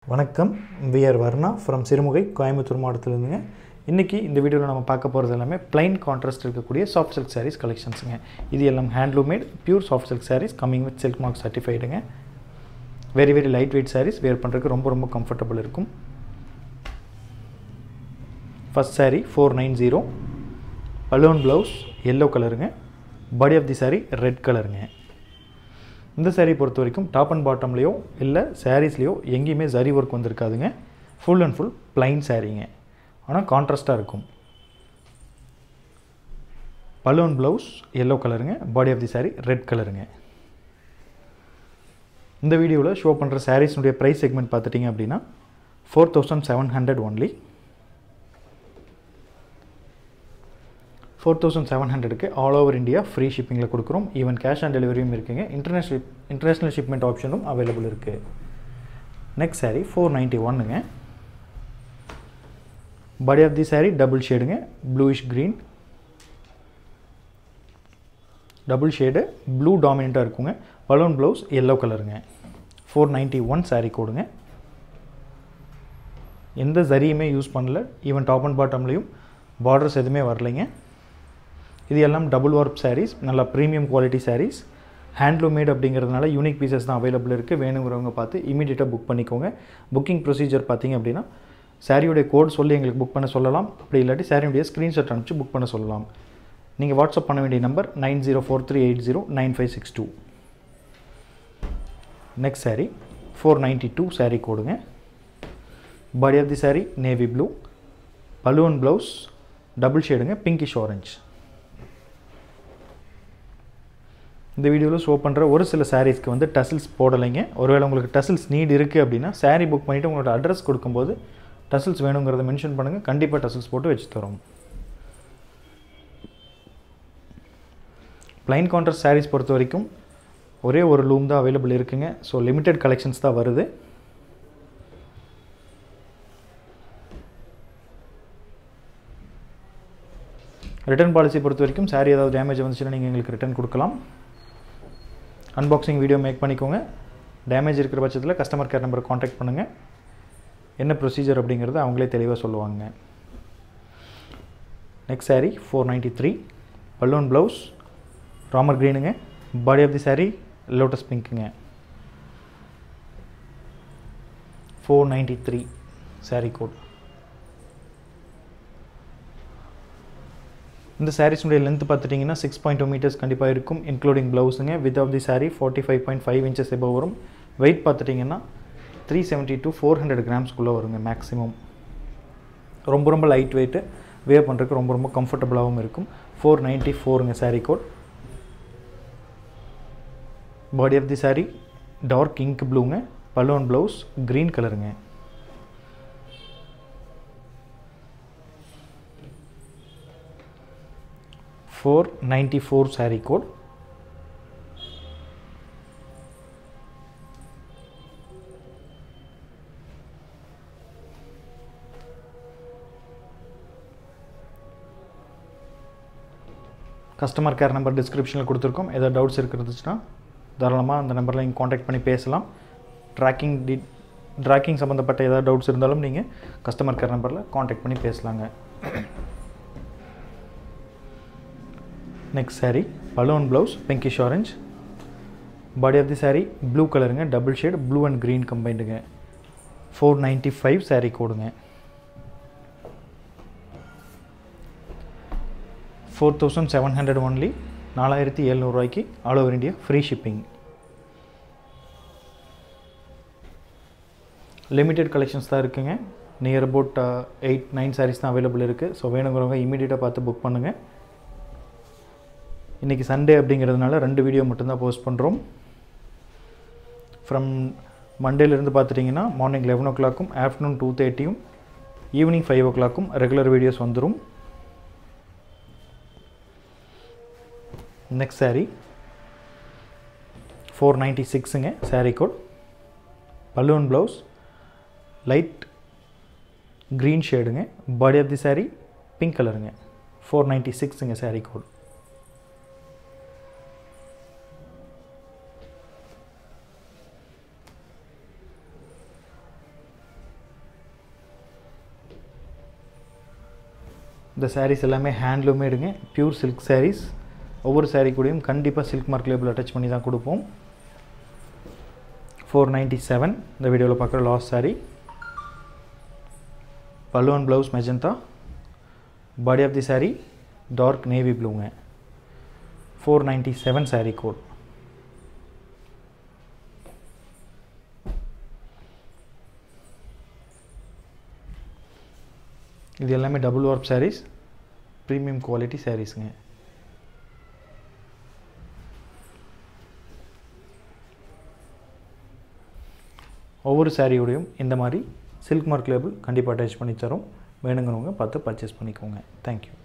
வணக்கம் we are Varna from Sirumugai Coimbatore மாவட்டத்திலேருந்துங்க இன்றைக்கி இந்த வீடியோவில் நம்ம பார்க்க போகிறது எல்லாமே பிளைன் கான்ட்ராஸ்ட் இருக்கக்கூடிய சாஃப்ட் சில்க் சாரீஸ் கலெக்ஷன்ஸுங்க இது எல்லாம் handloom made pure soft silk sarees coming with silk mark சர்டிஃபைடுங்க very very light weight sarees wear பண்ணுறதுக்கு ரொம்ப ரொம்ப கம்ஃபர்டபுள் இருக்கும் first saree four nine zero balloon blouse yellow கலருங்க body of the saree red கலருங்க இந்த saree பொறுத்த வரைக்கும் டாப் அண்ட் பாட்டம்லேயோ இல்லை சாரீஸ்லேயோ எங்கேயுமே ஜரி ஒர்க் வந்திருக்காதுங்க ஃபுல் அண்ட் ஃபுல் plain சாரீங்க ஆனால் கான்ட்ராஸ்ட்டாக இருக்கும் பலூன் ப்ளவுஸ் எல்லோ கலருங்க body of the saree red கலருங்க இந்த வீடியோவில் ஷோ பண்ணுற சாரீஸ்னுடைய ப்ரைஸ் செக்மெண்ட் பார்த்துட்டிங்க அப்படின்னா four thousand seven hundred only four thousand seven ஹண்ட்ரடுக்கு ஆல் ஓவர் இந்தியா ஃப்ரீ ஷிப்பிங்கில் கொடுக்குறோம் ஈவன் கேஷ் ஆன் டெலிவரியும் இருக்குங்க இன்டர்நேஷ்னல் இன்டர்நேஷ்னல் ஷிப்மெண்ட் ஆப்ஷனும் அவைலபிள் இருக்குது நெக்ஸ்ட் saree ஃபோர் நைன்ட்டி ஒன்னுங்க body of the saree double ஷேடுங்க bluish green double shade blue டாமினண்ட்டாக இருக்குங்க பலூன் ப்ளவுஸ் எல்லோ கலருங்க ஃபோர் நைன்ட்டி ஒன் saree கோடுங்க எந்த ஜரியுமே யூஸ் பண்ணல ஈவன் டாப் அண்ட் பாட்டம்லேயும் பார்டர்ஸ் எதுவுமே வரலைங்க இது எல்லாம் டபுள் ஒர்க் sarees நல்லா premium quality sarees handloom made அப்படிங்கிறதுனால யூனிக் பீசஸ் தான் அவைலபிள் இருக்குது வேணுங்கிறவங்க பார்த்து இமீடியட்டாக புக் பண்ணிக்கோங்க புக்கிங் ப்ரொசீஜர் பார்த்தீங்க அப்படின்னா சாரியுடைய கோட் சொல்லி எங்களுக்கு புக் பண்ண சொல்லலாம் அப்படி இல்லாட்டி சாரியுடைய ஸ்க்ரீன்ஷாட் அனுப்பிச்சு புக் பண்ண சொல்லலாம் நீங்கள் வாட்ஸ்அப் பண்ண வேண்டிய number nine zero four three eight zero nine five six two next saree four ninety two saree கோடுங்க body of the saree navy blue balloon blouse double ஷேடுங்க பிங்கிஷ் ஆரஞ்ச் இந்த வீடியோவில் ஷோ பண்ணுற ஒரு சில சாரீஸ்க்கு வந்து டசில்ஸ் போடலைங்க ஒருவேளை உங்களுக்கு டசில்ஸ் நீட் இருக்குது அப்படின்னா saree புக் பண்ணிவிட்டு உங்களோட அட்ரஸ் கொடுக்கும்போது டசில்ஸ் வேணுங்கிறத மென்ஷன் பண்ணுங்கள் கண்டிப்பாக டசில்ஸ் போட்டு வச்சு தரோம் ப்ளைன் கான்ட்ராஸ்ட் sarees பொறுத்த வரைக்கும் ஒரே ஒரு லூம் தான் அவைலபிள் இருக்குங்க ஸோ லிமிட்டெட் கலெக்ஷன்ஸ் தான் வருது ரிட்டர்ன் பாலிசி பொறுத்த வரைக்கும் saree ஏதாவது டேமேஜ் வந்துச்சுன்னா நீங்கள் எங்களுக்கு ரிட்டர்ன் கொடுக்கலாம் அன்பாக்சிங் வீடியோ மேக் பண்ணிக்கோங்க டேமேஜ் இருக்கிற பட்சத்தில் கஸ்டமர் கேர் நம்பரை காண்டாக்ட் பண்ணுங்கள் என்ன ப்ரொசீஜர் அப்படிங்கிறத அவங்களே தெளிவாக சொல்லுவாங்க next saree four ninety three balloon blouse Ramar க்ரீனுங்க body of the saree lotus பிங்க்குங்க four ninety three saree code இந்த சாரீஸுடைய லென்த் பார்த்துட்டிங்கன்னா சிக்ஸ் பாயிண்ட் டூ மீட்டர்ஸ் கண்டிப்பாக இருக்கும் இன்க்ளூடிங் ப்ளவுஸுங்க width of the saree forty five point five inches above வரும் weight பார்த்துட்டிங்கன்னா three seventy to four hundred கிராம்ஸ்க்குள்ளே வருங்க மேக்ஸிமம் ரொம்ப ரொம்ப லைட் வெயிட்டு வேர் பண்ணுறதுக்கு ரொம்ப ரொம்ப கம்ஃபர்டபுளாகவும் இருக்கும் ஃபோர் நைன்ட்டி ஃபோருங்க saree code body of the saree dark ink ப்ளூங்க பலூன் ப்ளவுஸ் க்ரீன் கலருங்க four ninety four saree code customer care number டிஸ்கிரிப்ஷனில் கொடுத்துருக்கோம் ஏதாவது டவுட்ஸ் இருக்கிறதுச்சுன்னா தாராளமாக அந்த நம்பரில் நீங்கள் காண்டாக்ட் பண்ணி பேசலாம் ட்ராக்கிங் டி ட்ராக்கிங் சம்மந்தப்பட்ட ஏதாவது டவுட்ஸ் இருந்தாலும் நீங்கள் கஸ்டமர் கேர் நம்பரில் காண்டாக்ட் பண்ணி பேசலாங்க next saree balloon blouse pinkish orange body of the saree blue கலருங்க double shade blue and green கம்பைண்டுங்க ஃபோர் நைன்ட்டி ஃபைவ் saree கோடுங்க four thousand seven hundred only நாலாயிரத்தி எழுநூறுவாய்க்கு all over India free shipping limited collections தான் இருக்குங்க near about eight nine sarees தான் available இருக்குது so வேணுங்கிறவங்க இமீடியட்டாக பார்த்து புக் பண்ணுங்கள் இன்றைக்கி சண்டே அப்படிங்கிறதுனால ரெண்டு வீடியோ மட்டும்தான் போஸ்ட் பண்ணுறோம் ஃப்ரம் மண்டேலேருந்து பார்த்துட்டிங்கன்னா மார்னிங் லெவன் ஓ கிளாக்கும் ஆஃப்டர்நூன் டூ தேர்ட்டியும் ஈவினிங் ஃபைவ் ஓ கிளாக்கும் ரெகுலர் வீடியோஸ் வந்துடும் நெக்ஸ்ட் saree ஃபோர் நைன்ட்டி சிக்ஸுங்க saree code balloon blouse light green ஷேடுங்க body of the saree pink கலருங்க ஃபோர் நைன்ட்டி சிக்ஸுங்க saree கோட் இந்த sarees எல்லாமே ஹேண்ட்லூமேடுங்க பியூர் சில்க் sarees ஒவ்வொரு saree கூடயும் கண்டிப்பாக சில்க் மார்க் லேபிள் அட்டாச் பண்ணி தான் கொடுப்போம் ஃபோர் நைன்ட்டி செவன் இந்த வீடியோவில் பார்க்குற last saree balloon blouse magenta body of the saree dark navy ப்ளூங்க four ninety seven saree code இது எல்லாமே double work sarees premium quality சாரீஸுங்க ஒவ்வொரு சாரியோடையும் இந்த மாதிரி சில்க் மார்க் லேபிள் கண்டிப்பாக அட்டாச் பண்ணி தரோம் வேணுங்கிறவங்க பார்த்து பர்ச்சேஸ் பண்ணிக்கோங்க தேங்க்யூ